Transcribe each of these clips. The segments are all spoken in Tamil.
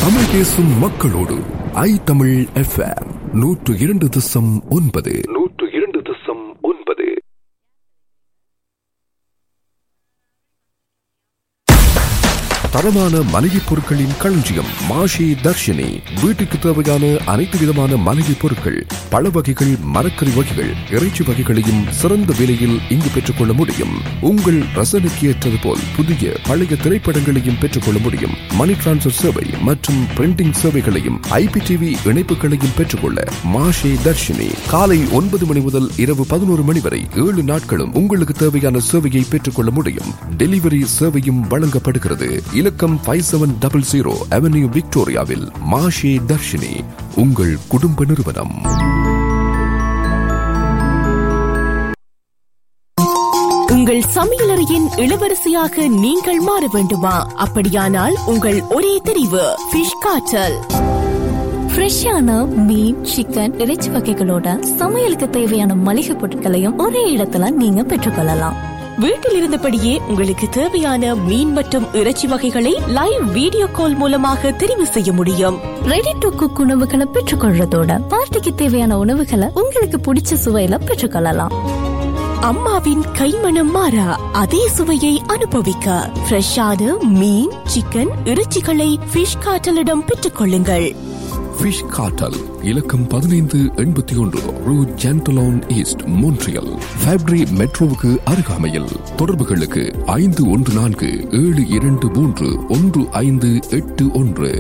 தமிழ் பேசும் மக்களோடு ஐ தமிழ் எஃப்எம் நூற்று இரண்டு தசம் ஒன்பது நூற்று இரண்டு தசம் ஒன்பது தரமான மளிகை பொருட்களின் களஞ்சியம் மாஷி தர்ஷினி வீட்டுக்கு தேவையான அனைத்து விதமான மளிகை பொருட்கள் பழ வகைகள் மரக்கறி வகைகள் இறைச்சி வகைகளையும் சிறந்த விலையில் இங்கு பெற்றுக்கொள்ள முடியும் உங்கள் ரசனைக்கு ஏற்றது போல் புதிய பழைய திரைப்படங்களையும் பெற்றுக்கொள்ள முடியும் மணி டிரான்ஸ்பர் சேவை மற்றும் பிரிண்டிங் சேவைகளையும் ஐபிடிவி இணைப்புகளையும் பெற்றுக்கொள்ள மாஷே தர்ஷினி காலை ஒன்பது மணி முதல் இரவு பதினோரு மணி வரை ஏழு நாட்களும் உங்களுக்கு தேவையான சேவையை பெற்றுக்கொள்ள முடியும் டெலிவரி சேவையும் வழங்கப்படுகிறது இலக்கம் five seven double zero avenue விக்டோரியாவில் மாஷே தர்ஷினி உங்கள் குடும்ப நிறுவனம் உங்கள் சமையலறையின் இளவரசியாக நீங்கள் மாற வேண்டுமா அப்படியானால் உங்கள் ஒரே தெரிவு ஃபிஷ் காய்ச்சல் ஃப்ரெஷ்ஷான மீன் சிக்கன் இறைச்சி வகைகளோட சமையலுக்கு தேவையான மளிகை பொருட்களையும் ஒரே இடத்துல நீங்க பெற்றுக்கொள்ளலாம் வீட்டில் இருந்தபடியே உங்களுக்கு தேவையான மீன் மற்றும் இறைச்சி வகைகளை லைவ் வீடியோ கால் மூலமாக தெரிவு செய்ய முடியும் ரெடி டு குக் உணவுகளை பெற்றுக்கொள்றதோட பார்ட்டிக்கு தேவையான உணவுகளை உங்களுக்கு பிடிச்ச சுவையில பெற்றுக்கொள்ளலாம் அம்மாவின் கைமணம் மாறா அதே சுவையை அனுபவிக்க ஃப்ரெஷ்ஷான மீன் சிக்கன் இறைச்சிகளை ஃபிஷ் காய்ச்சலிடம் பெற்றுக் கொள்ளுங்கள் ஃபிஷ் காட்டல் இலக்கம் பதினைந்து எண்பத்தி ஒன்று ரூ ஜென்டலோன் ஈஸ்ட் மோன்ட்ரியல் ஃபேப்ரி மெட்ரோவுக்கு அருகாமையில் தொடர்புகளுக்கு ஐந்து ஒன்று நான்கு ஏழு இரண்டு மூன்று ஒன்று ஐந்து எட்டு ஒன்று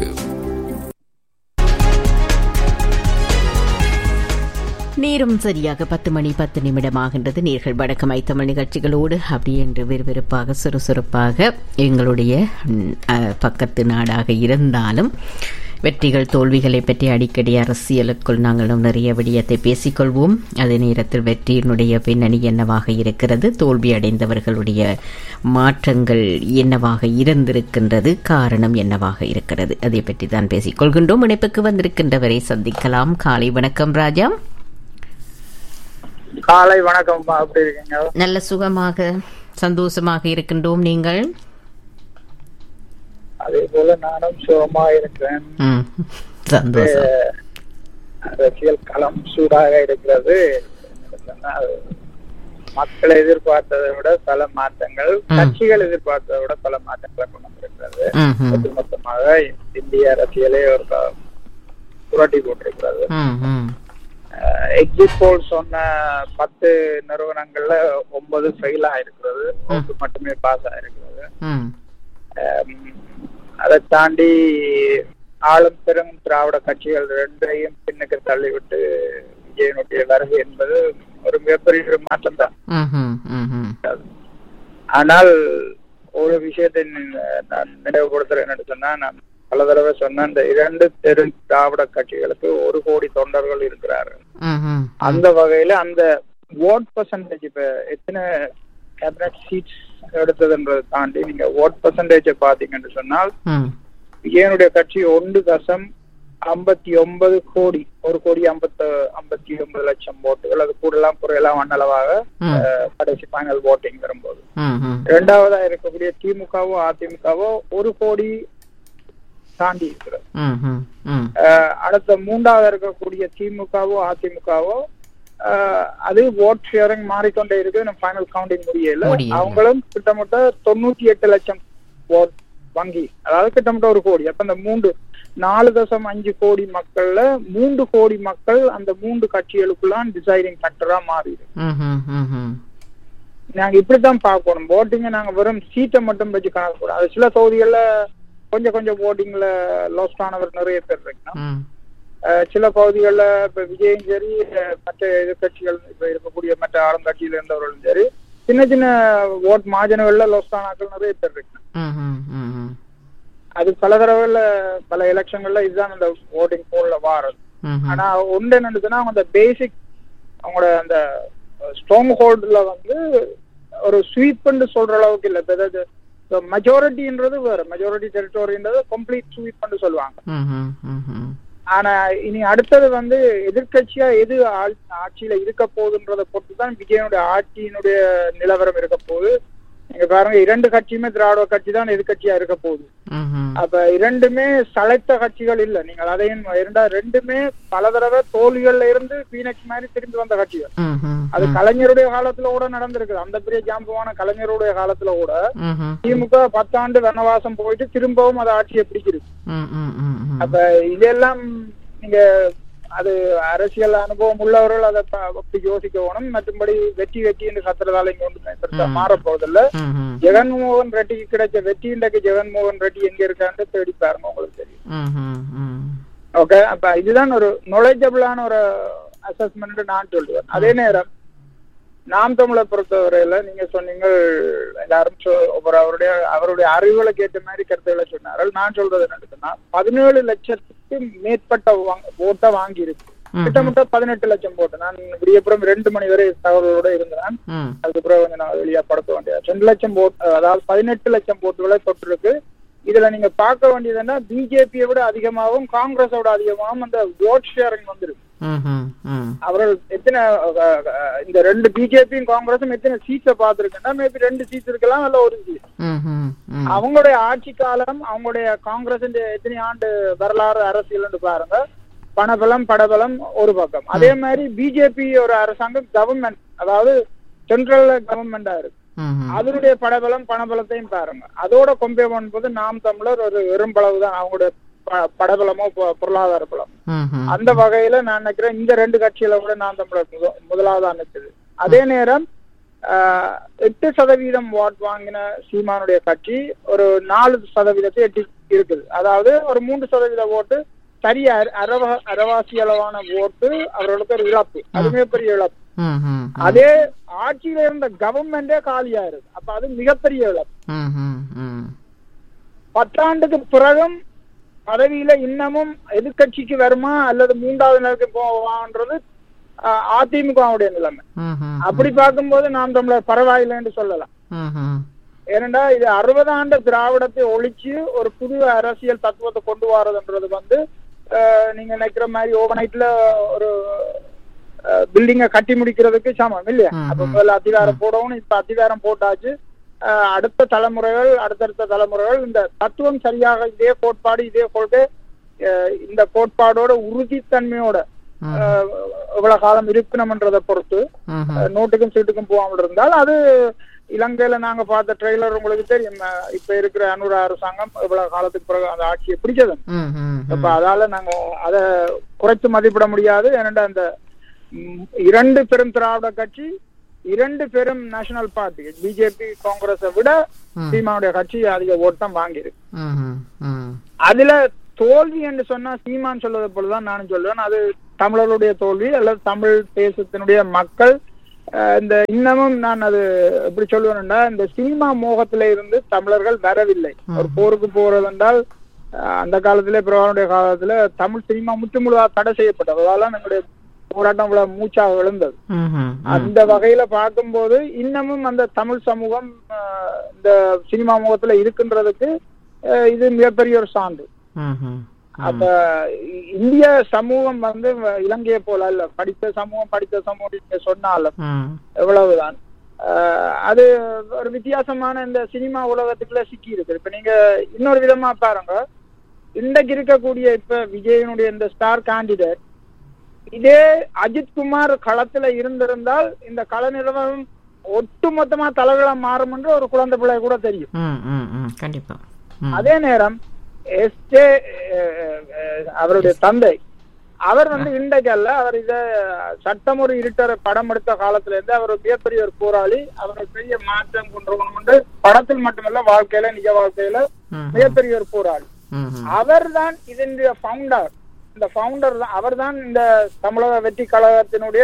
நேரம் சரியாக பத்து மணி பத்து நிமிடமாகின்றது நேர்கள் வடக்கம் தமிழ் நிகழ்ச்சிகளோடு அப்படி என்று விறுவிறுப்பாக சுறுசுறுப்பாக எங்களுடைய ம், அஹ், பக்கத்து நாடாக இருந்தாலும் வெற்றிகள் தோல்விகளை பற்றி அடிக்கடி அரசியலுக்குள் நாங்களும் நிறைய விடயத்தை பேசிக்கொள்வோம் அதே நேரத்தில் வெற்றியினுடைய பின்னணி என்னவாக இருக்கிறது தோல்வி அடைந்தவர்களுடைய மாற்றங்கள் என்னவாக இருந்திருக்கின்றது காரணம் என்னவாக இருக்கிறது அதை பற்றி தான் பேசிக்கொள்கின்றோம் இணைப்புக்கு வந்திருக்கின்றவரை சந்திக்கலாம் காலை வணக்கம் ராஜா காலை வணக்கம் எப்படி இருக்கீங்க நல்ல சுகமாக சந்தோஷமாக இருக்கின்றோம் நீங்கள் அதே போல நானும் சுகமா இருக்கிறேன் ம், சந்தோஷம் அரசியல் களம் சூடாக இருக்கிறது சொன்னால் மக்கள் எதிர்பார்த்ததை விட பல மாற்றங்கள் கட்சிகள் எதிர்பார்த்ததை விட பல மாற்றங்களை கொண்டு வந்திருக்கிறது ம், ம், ஒட்டுமொத்தமாக இந்திய அரசியலே ஒரு க- புரட்டி போட்டிருக்கிறது ம், ம், எக்ஸிட் போல் சொன்ன பத்து நிறுவனங்கள்ல ஒன்பது ஃபெயில் ஆயிருக்கிறது ஒன்று மட்டுமே பாஸ் ஆயிருக்கிறது ம், ஆம், அதை தாண்டி ஆளும் பெரும் திராவிட கட்சிகள் ரெண்டையும் பின்னுக்கு தள்ளிவிட்டு விஜயனுடைய வருகை என்பது ஒரு மிகப்பெரிய ஒரு மாற்றம் தான் ம், ம், ம், ம். ஆனால் ஒரு விஷயத்தை நீ- நான் நினைவுபடுத்துறேன் என்னன்னு சொன்னா நான் பல தடவை சொன்ன இந்த இரண்டு தெரு திராவிட கட்சிகளுக்கு ஒரு கோடி தொண்டர்கள் இருக்கிறார்கள் ம், ம். அந்த வகையில அந்த ஓட் பர்சன்டேஜ் இப்ப எத்தனை கேபினட் சீட்ஸ் எடுத்ததுன்றதை தாண்டி நீங்க ஓட் பர்சன்டேஜை பாத்தீங்கன்னு சொன்னால் ம், விஜயனுடைய கட்சி ஒன்று தசம் ஐம்பத்தி ஒன்பது கோடி ஒரு கோடி ஐம்பத்து ஐம்பத்தி ஒன்பது லட்சம் ஓட்டுகள் அது கூடலாம் குறையலாம் மண்ணளவாக ம். அஹ், கடைசி ஃபைனல் ஓட்டிங் வரும்போது ம், ம். இரண்டாவதா இருக்கக்கூடிய திமுகவோ அதிமுகவோ ஒரு கோடி தாண்டி இருக்கிறது ம், ம், ம். அஹ், அடுத்த மூன்றாவது இருக்கக்கூடிய திமுகவோ அதிமுகவோ அஹ், அது ஓட் ஷேரிங் மாறிக்கொண்டே இருக்கு நம்ம ஃபைனல் கவுண்டிங் முடியல முடியல. அவங்களும் கிட்டத்தட்ட தொண்ணூத்தி எட்டு லட்சம் ஓட் வங்கி அதாவது கிட்டத்தட்ட ஒரு கோடி அப்ப இந்த மூன்று நாலு தசம் அஞ்சு கோடி மக்கள்ல மூன்று கோடி மக்கள் அந்த மூன்று கட்சிகளுக்குள்ளான் டிசைடிங் ஃபேக்டரா மாறிடு ம், ம், ம், ம். நாங்க இப்படித்தான் பார்க்கணும் ஓட்டிங்க நாங்க வெறும் சீட்டை மட்டும் வச்சு கணக்கு போடும் அது சில தொகுதிகள்ல கொஞ்சம் கொஞ்சம் ஓட்டிங்ல லாஸ்ட் ஆனவர் நிறைய பேர் இருக்கணும் ம். அஹ் சில பகுதிகளில் இப்ப விஜயும் சரி அஹ் மற்ற எதிர்கட்சிகள் இப்ப இருக்கக்கூடிய மற்ற ஆளுங்கட்சியில இருந்தவர்களும் சரி சின்ன சின்ன ஓட் மாஜனங்கள்ல லோஸ்டானாக்கள் நிறைய பேர் இருக்கு ம், ம், ம், ம். அது பல தடவைல பல எலெக்ஷன்கள்ல இதுதான் அந்த ஓட்டிங் போல்ல வாரது ம், ம். ஆனா ஒன்று என்னதுன்னா அவங்க அந்த பேசிக் அவங்களோட அந்த ஸ்ட்ராங் ஹோல்டுல வந்து ஒரு ஸ்வீப்னு சொல்ற அளவுக்கு இல்ல இப்ப அதாவது மெஜாரிட்டின்றது வேற மெஜாரிட்டி டெரிட்டோரின்றது கம்ப்ளீட் ஸ்வீப்னு சொல்லுவாங்க ம், ம், ம், ம். ஆனா இனி அடுத்தது வந்து எதிர்க்கட்சியா எது ஆள்- ஆட்சியில இருக்க போகுதுன்றத பொறுத்து தான் விஜயனுடைய ஆட்சியினுடைய நிலவரம் இருக்க போகுது நீங்க பாருங்க இரண்டு கட்சியுமே திராவிட கட்சி தான் எதிர்கட்சியா இருக்க போகுது ம்ஹும். அப்ப இரண்டுமே சளைத்த கட்சிகள் இல்ல நீங்கள் அதையும் இரண்டா ரெண்டுமே பல தடவை தோல்விகள்ல இருந்து பீனக்ஸ் மாதிரி திரும்பி வந்த கட்சிகள் ம்ஹும். அது கலைஞருடைய காலத்துல கூட நடந்திருக்குது அந்த பெரிய ஜாம்பவான கலைஞருடைய காலத்துல கூட ம்ஹும். திமுக பத்தாண்டு வனவாசம் போயிட்டு திரும்பவும் அதை ஆட்சியை பிடிக்குது ம், ம், ம், ம். அப்ப இதெல்லாம் நீங்க அது அரசியல் அனுபவம் உள்ளவர்கள் அதை ப- அப்படி யோசிக்க வேணும் மற்றும்படி வெற்றி வெற்றி என்று கத்துறதால இங்க ஒன்றுமே பெருசா மாறப் போவதில்ல ம்ஹும். ஜெகன்மோகன் ரெட்டிக்கு கிடைச்ச வெற்றி இன்றைக்கு ஜெகன்மோகன் ரெட்டி எங்க இருக்கான்னு தேடி பாருங்க உங்களுக்கு தெரியும் ம்ஹும். ம். ஓகே அப்ப இதுதான் ஒரு நொலேஜபிளான ஒரு அசஸ்மெண்ட் நான் சொல்லுவேன் அதே நேரம் நாம் தமிழை பொறுத்தவரையில நீங்க சொன்னீங்க எல்லாரும் சொ- ஒரு அவருடைய அவருடைய அறிவுகளுக்கு ஏற்ற மாதிரி கருத்துக்களை சொன்னார்கள் நான் சொல்றது என்னன்னா பதினேழு லட்சத்துக்கு மேற்பட்ட ஓட்டை வாங்கி இருக்கு கிட்டத்தட்ட பதினெட்டு லட்சம் போட்டு நான் விடியப்புறம் ரெண்டு மணி வரை தகவல்களோட இருந்தேன் ம். அதுக்கப்புறம் கொஞ்சம் நான் வெளியா படுத்த வேண்டியது ரெண்டு லட்சம் போட் அதாவது பதினெட்டு லட்சம் போட்டுகளை தொட்டிருக்கு இதுல நீங்க பார்க்க வேண்டியதுன்னா பிஜேபியை விட அதிகமாகவும் காங்கிரஸோட அதிகமாகவும் அந்த ஓட் ஷேரிங் வந்துருக்கு ம்ஹும். ம். அவர்கள் எத்தனை அஹ், அஹ், இந்த ரெண்டு பிஜேபியும் காங்கிரஸும் எத்தனை சீட்ஸை பார்த்திருக்குன்னா மேபி ரெண்டு சீட்ஸ் இருக்கலாம் இல்ல ஒரு சீட் ம்ஹும். ம். அவங்களுடைய ஆட்சி காலம் அவங்களுடைய காங்கிரஸ் எத்தனை ஆண்டு வரலாறு அரசியல் பாருங்க பணபலம் படபலம் ஒரு பக்கம் அதே மாதிரி பிஜேபி ஒரு அரசாங்கம் கவர்மெண்ட் அதாவது சென்ட்ரல் கவர்மெண்டா இருக்கு ம்ஹும். அதனுடைய படபலம் பணபலத்தையும் பாருங்க அதோட கம்பேர் பண்ணும்போது நாம் தமிழர் ஒரு வெறும்பளவு தான் அவங்களுடைய ப- படபலமோ பொ- பொருளாதார பலம் ம்ஹும். அந்த வகையில நான் நினைக்கிறேன் இந்த ரெண்டு கட்சியில கூட நாம் தமிழர் முத- முதலாவதா நிற்குது அதே நேரம் ஆஹ், எட்டு சதவீதம் வாட் வாங்கின சீமானுடைய கட்சி ஒரு நாலு சதவீதத்தை எட்டி இருக்குது அதாவது ஒரு மூன்று சதவீத ஓட்டு சரியா அரவ அரவாசி அளவான ஓட்டு அவர்களுக்கு ஒரு இழப்பு அதுவே பெரிய இழப்பு ம்ஹும். அதே ஆட்சியில இருந்த கவர்மெண்டே காலியா இருக்கு அப்ப அது மிகப்பெரிய இழப்பு ம்ஹும். ம். பத்தாண்டுக்கு பிறகும் பதவியில இன்னமும் எதிர்க்கட்சிக்கு வருமா அல்லது மூன்றாவது நிலைக்கு போவான்றது ஆஹ், அதிமுகவுடைய நிலைமை ம்ஹும். அப்படி பார்க்கும்போது நாம் தமிழர் பரவாயில்லை என்று சொல்லலாம் ம்ஹும். ஏனென்றா இது அறுபது ஆண்டு திராவிடத்தை ஒழிச்சு ஒரு புது அரசியல் தத்துவத்தை கொண்டு வரதுன்றது வந்து ஆஹ், நீங்க நினைக்கிற மாதிரி ஓவர் நைட்ல ஒரு பில்டிங்க கட்டி முடிக்கிறதுக்கு சமம் இல்லையா அப்ப முதல்ல அதிகாரம் போடவும் இப்ப அதிகாரம் போட்டாச்சு ஆஹ், அடுத்த தலைமுறைகள் அடுத்தடுத்த தலைமுறைகள் இந்த தத்துவம் சரியாக இதே கோட்பாடு இதே கொள்கை ஆஹ், இந்த கோட்பாடோட உறுதித்தன்மையோட ஆஹ், எவ்வளவு காலம் இருக்கணும்ன்றதை பொறுத்து ம்ஹும். அஹ் நோட்டுக்கும் சீட்டுக்கும் போகாமல் இருந்தால் அது இலங்கையில நாங்க பார்த்த ட்ரெய்லர் உங்களுக்கு தெரியும் அஹ் இப்ப இருக்கிற அனுர அரசாங்கம் இவ்வளவு காலத்துக்கு பிறகு அந்த ஆட்சியை பிடிச்சது ம்ஹும். இப்ப அதால நாங்க அத குறைத்து மதிப்பிட முடியாது ஏனென்றா அந்த ம், இரண்டு பெரும் திராவிட கட்சி இரண்டு பெரும் நேஷனல் பார்ட்டி பிஜேபி காங்கிரஸை விட சீமானுடைய கட்சி அதிக ஓட்டம் வாங்கியிருக்கு ம்ஹும். ம். அதுல தோல்வி என்று சொன்னா சீமான் சொல்வது போலதான் நானும் சொல்லுவேன் அது தமிழர்களுடைய தோல்வி அல்லது தமிழ் தேசத்தினுடைய மக்கள் அஹ், இந்த இன்னமும் நான் அது எப்படி சொல்லுவேன்னா இந்த சினிமா மோகத்தில இருந்து தமிழர்கள் வரவில்லை ஒரு போருக்கு போறது என்றால் அஹ், அந்த காலத்திலே பிரபானுடைய காலத்துல தமிழ் சினிமா முற்று முழுதாக தடை செய்யப்பட்டது அதால நம்முடைய போராட்டம் இவ்வளவு மூச்சாக விழுந்தது ம்ஹும். அந்த வகையில பார்க்கும்போது இன்னமும் அந்த தமிழ் சமூகம் அஹ், இந்த சினிமா முகத்துல இருக்குன்றதுக்கு அஹ், இது மிகப்பெரிய ஒரு சான்று ம்ஹும். அப்ப இ- இந்திய சமூகம் வந்து வ- இலங்கையை போல இல்ல படித்த சமூகம் படித்த சமூகம் நீங்க சொன்னாலும் ம். எவ்வளவுதான் அஹ், அது ஒரு வித்தியாசமான இந்த சினிமா உலகத்துக்குள்ள சிக்கி இருக்கு இப்ப நீங்க இன்னொரு விதமா பாருங்க இன்றைக்கு இருக்கக்கூடிய இப்ப விஜயனுடைய இந்த ஸ்டார் கேண்டிடேட் இதே அஜித் குமார் களத்துல இருந்திருந்தால் இந்த கள நிறுவனம் ஒட்டுமொத்தமா தலைகளா மாறும் என்று ஒரு குழந்தை பிள்ளை கூட தெரியும் ம், ம், ம். கண்டிப்பா ம். அதே நேரம் எஸ்ஜே அவருடைய தந்தை அவர் வந்து இன்றைக்கு அல்ல அவர் இத சட்டம் ஒரு இருட்டர் படம் எடுத்த காலத்துல இருந்து அவர் ஒரு மிகப்பெரிய ஒரு போராளி அவர் ஒரு பெரிய மாற்றம் கொண்டு வரணும் என்று படத்தில் மட்டுமல்ல வாழ்க்கையில நிஜ வாழ்க்கையில ம். மிகப்பெரிய ஒரு போராளி ம்ஹும். அவர்தான் இதனுடைய ஃபவுண்டர் இந்த ஃபவுண்டர் தான் அவர்தான் இந்த தமிழக வெற்றி கழகத்தினுடைய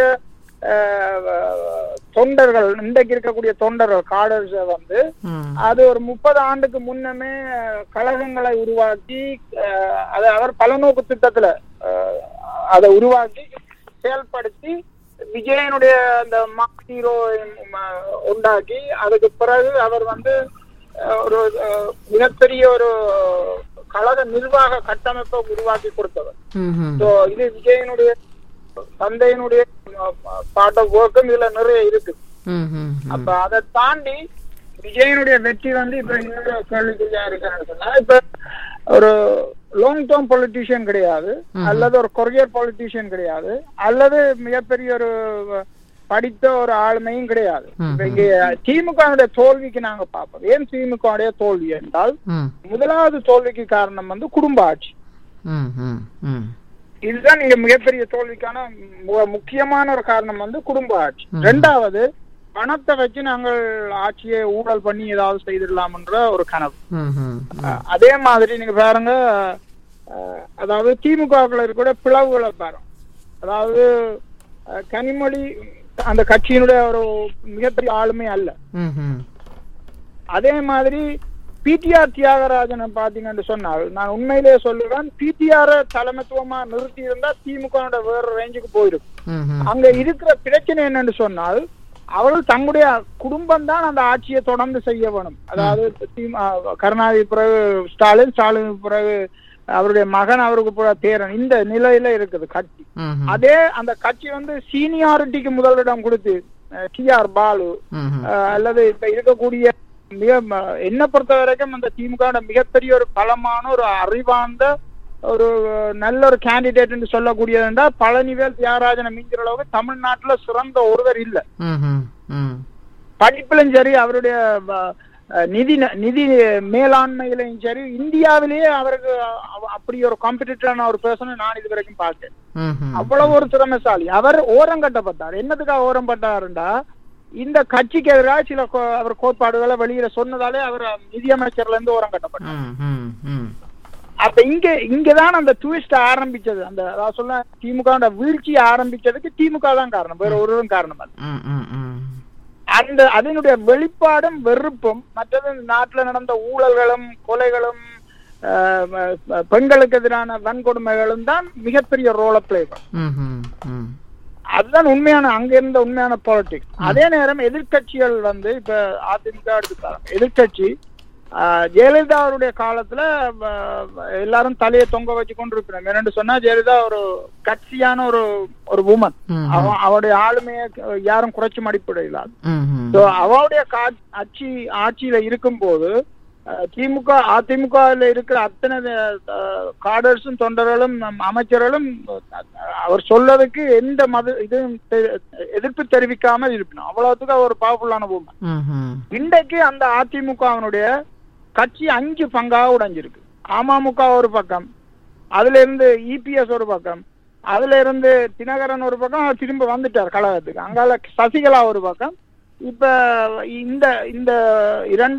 அஹ், தொண்டர்கள் இன்றைக்கு இருக்கக்கூடிய தொண்டர்கள் காடர்ஸ் வந்து ம். அது ஒரு முப்பது ஆண்டுக்கு முன்னமே அஹ், கழகங்களை உருவாக்கி அஹ், அதை அவர் பலநோக்கு திட்டத்துல அஹ், அதை உருவாக்கி செயல்படுத்தி விஜயனுடைய அந்த ஹீரோ உண்டாக்கி அதுக்கு பிறகு அவர் வந்து அஹ், ஒரு அஹ், மிகப்பெரிய ஒரு கழக நிர்வாக கட்டமைப்பை உருவாக்கி கொடுத்தவர் ம்ஹும். ஸோ இது விஜயனுடைய தந்தையினுடைய பார்ட் ஆஃப் ஒர்க்கும் இதுல நிறைய இருக்கு ம்ஹும். அப்ப அதை தாண்டி விஜயனுடைய வெற்றி வந்து இப்ப இன்னொரு கேள்விக்குறியா இருக்குன்னு சொன்னா இப்ப ஒரு லாங் டேர்ம் பொலிட்டீஷியன் கிடையாது அல்லது ஒரு கொரியர் பொலிட்டீஷியன் கிடையாது அல்லது மிகப்பெரிய ஒரு படித்த ஒரு ஆளுமையும் கிடையாது இப்ப இங்க திமுக தோல்விக்கு நாங்க பார்ப்போம் ஏன் திமுக தோல்வி என்றால் ம் முதலாவது தோல்விக்கு காரணம் வந்து குடும்ப ஆட்சி ம் ம் ம் இதுதான் இங்க மிகப்பெரிய தோல்விக்கான மு- முக்கியமான ஒரு காரணம் வந்து குடும்ப ஆட்சி ரெண்டாவது பணத்தை வச்சு நாங்கள் ஆட்சியை ஊழல் பண்ணி ஏதாவது செய்திடலாம்ன்ற ஒரு கனவு ம் ம் அஹ் அதே மாதிரி நீங்க பாருங்க அஹ் அதாவது திமுகவுக்குள்ள இருக்கிற பிளவுகளை பாருங்க அதாவது அஹ் கனிமொழி அந்த கட்சியினுடைய ஒரு மிகப்பெரிய ஆளுமை அல்ல ம் ம் அதே மாதிரி பிடிஆர் தியாகராஜனை பாத்தீங்கன்னு சொன்னால் நான் உண்மையிலேயே சொல்லுவேன் பிடிஆர் தலைமைத்துவமா நிறுத்தி இருந்தா திமுக வேற ரேஞ்சுக்கு போயிருக்கும் ம் ம் அங்க இருக்கிற பிரச்சனை என்னன்னு சொன்னால் அவர்கள் தங்களுடைய குடும்பம் தான் அந்த ஆட்சியை தொடர்ந்து செய்ய வேணும் அதாவது தி- அஹ் கருணாநிதி பிறகு ஸ்டாலின் ஸ்டாலின் பிறகு அவருடைய மகன் அவருக்கு பிறகு பேரன் இந்த நிலையில இருக்குது கட்சி ம் ம் அதே அந்த கட்சி வந்து சீனியாரிட்டிக்கு முதலிடம் கொடுத்து டி ஆர் பாலு ம் ம் அஹ் அல்லது இப்ப இருக்கக்கூடிய மிக ம- என்ன பொறுத்த வரைக்கும் அந்த திமுக மிகப்பெரிய ஒரு பலமான ஒரு அறிவார்ந்த ஒரு நல்ல ஒரு கேண்டிடேட் சொல்லக்கூடியதுண்டா பழனிவேல் தியாகராஜனை மிஞ்சிற அளவுக்கு தமிழ்நாட்டுல சிறந்த ஒருவர் இல்ல ம் ம் ம் படிப்பிலும் சரி அவருடைய வ- அஹ் நிதி ந- நிதி மேலாண்மையிலையும் சரி இந்தியாவிலேயே அவருக்கு அவ- அப்படி ஒரு காம்படிட்டரான ஒரு பேர்சனை நான் இது வரைக்கும் பார்த்தேன் ம் ம் அவ்வளவு ஒரு திறமைசாலி அவர் ஓரம் கட்டப்பட்டார் என்னத்துக்காக ஓரம் பட்டாருண்டா இந்த கட்சிக்கு எதிராக சில கோ- அவர் கோட்பாடுகளை வெளியில சொன்னதாலே அவர் நிதியமைச்சர்ல இருந்து ஓரம் கட்டப்பட்டார் ம் ம் ம் அப்ப இங்க இங்கதான் அந்த ட்விஸ்ட் ஆரம்பிச்சது அந்த அதாவது சொல்ல திமுக வீழ்ச்சி ஆரம்பிச்சதுக்கு திமுக தான் காரணம் வேற ஒருவரும் காரணம் அல்ல ம் ம் ம் அந்த அதனுடைய வெளிப்பாடும் வெறுப்பும் மற்றது இந்த நாட்டுல நடந்த ஊழல்களும் கொலைகளும் அஹ், அஹ், பெண்களுக்கு எதிரான வன்கொடுமைகளும் தான் மிகப்பெரிய ரோல பிளே பண்ணும் ம் ம் ம் அதுதான் உண்மையான அங்க இருந்த உண்மையான பாலிடிக்ஸ் அதே நேரம் எதிர்க்கட்சிகள் வந்து இப்ப அதிமுக எடுத்துக்காங்க எதிர்க்கட்சி ஆஹ், ஜெயலலிதா அவருடைய காலத்துல ஆஹ், எல்லாரும் தலையை தொங்க வச்சு கொண்டு இருக்கிறோம் என்னன்னு சொன்னா ஜெயலலிதா ஒரு கட்சியான ஒரு ஒரு உமன் ம். அவ அவருடைய ஆளுமையை யாரும் குறைச்சு மதிப்பிட இல்லாது ம் ம் So, அவருடைய கா- ஆட்சி ஆட்சியில இருக்கும்போது அஹ், திமுக அதிமுக இருக்கிற அத்தனை காடர்ஸும் தொண்டர்களும் நம் அமைச்சர்களும் அஹ், அவர் சொல்லதுக்கு எந்த மத இதுவும் தெ- எதிர்ப்பு தெரிவிக்காமல் இருக்கணும் அவ்வளவுக்கு அவர் பவர்ஃபுல்லான பூமி ம் ம் இன்றைக்கு அந்த அதிமுகவினுடைய கட்சி அஞ்சு பங்காக உடைஞ்சிருக்கு அமமுக ஒரு பக்கம் அதுல இருந்து இபிஎஸ் ஒரு பக்கம் அதுல இருந்து தினகரன் ஒரு பக்கம் அவர் திரும்ப வந்துட்டார் கழகத்துக்கு அங்கால சசிகலா ஒரு பக்கம் இப்ப இந்த இந்த இரண்ட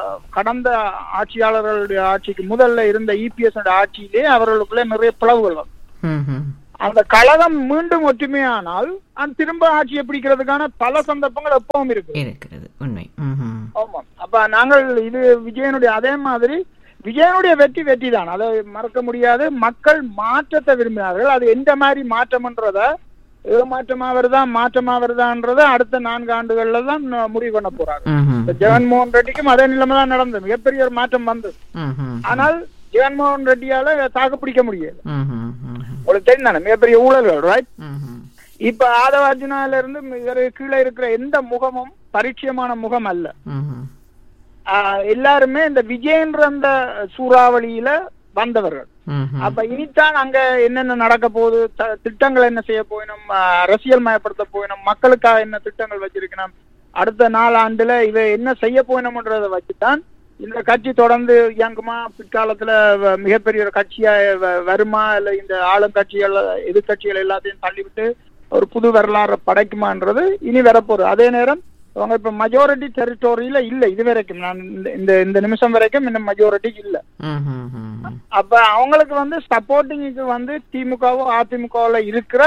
கடந்த ஆட்சியாளர்களுடைய ஆட்சிக்கு முதல்ல இருந்த இபிஎஸ் ஆட்சியிலே அவர்களுக்குள்ளே நிறைய பிளவுகள் வரும் ம் ம் அந்த கழகம் மீண்டும் ஒற்றுமையானால் அந்த திரும்ப ஆட்சியை பிடிக்கிறதுக்கான பல சந்தர்ப்பங்கள் எப்பவும் இருக்கு இருக்கிறது உண்மை ம் ம் ஆமா அப்ப நாங்கள் இது விஜயனுடைய அதே மாதிரி விஜயனுடைய வெற்றி வெற்றி தான் அதை மறக்க முடியாது மக்கள் மாற்றத்தை விரும்பினார்கள் அது எந்த மாதிரி மாற்றம்ன்றத ஏமாற்றமா வருதா மாற்றமா வருதான்றத அடுத்த நான்கு ஆண்டுகள்ல தான் முடிவு பண்ண போறாங்க ம் ம் இப்ப ஜெகன்மோகன் ரெட்டிக்கும் அதே நிலைமை தான் நடந்தது மிகப்பெரிய ஒரு மாற்றம் வந்தது ம் ம் ஆனால் ஜெகன்மோகன் ரெட்டியால தாக்கு பிடிக்க முடியாது ம் ம் ம் உங்களுக்கு தெரியும் தானே மிகப்பெரிய ஊழல்கள் ரைட் ம் ம் இப்ப ஆதவார்ஜுனால இருந்து மிக கீழே இருக்கிற எந்த முகமும் பரிச்சயமான முகம் அல்ல ம் ம் ஆஹ் எல்லாருமே இந்த விஜயன்ற அந்த சூறாவளியில வந்தவர்கள் ம் ம் அப்ப இனித்தான் அங்க என்னென்ன நடக்க போகுது த- திட்டங்கள் என்ன செய்ய போயினும் ஆஹ் அரசியல் மயப்படுத்த போயினும் மக்களுக்காக என்ன திட்டங்கள் வச்சிருக்கணும் அடுத்த நாலாண்டுல இவ என்ன செய்ய போயினோம்ன்றத வச்சுதான் இந்த கட்சி தொடர்ந்து இயங்குமா பிற்காலத்துல வ- மிகப்பெரிய ஒரு கட்சியா வ- வருமா இல்ல இந்த ஆளுங்கட்சிகள் எதிர்கட்சிகள் எல்லாத்தையும் தள்ளிவிட்டு ஒரு புது வரலாறு படைக்குமான்றது இனி வரப்போகுது அதே நேரம் அவங்க இப்ப மெஜாரிட்டி டெரிட்டோரியில இல்ல இது வரைக்கும் நான் இந்த- இந்த இந்த நிமிஷம் வரைக்கும் இன்னும் மெஜாரிட்டி இல்ல ம் ம் ம் அப்ப அவங்களுக்கு வந்து சப்போர்ட்டிங்க்கு வந்து திமுகவும் அதிமுகவுல இருக்கிற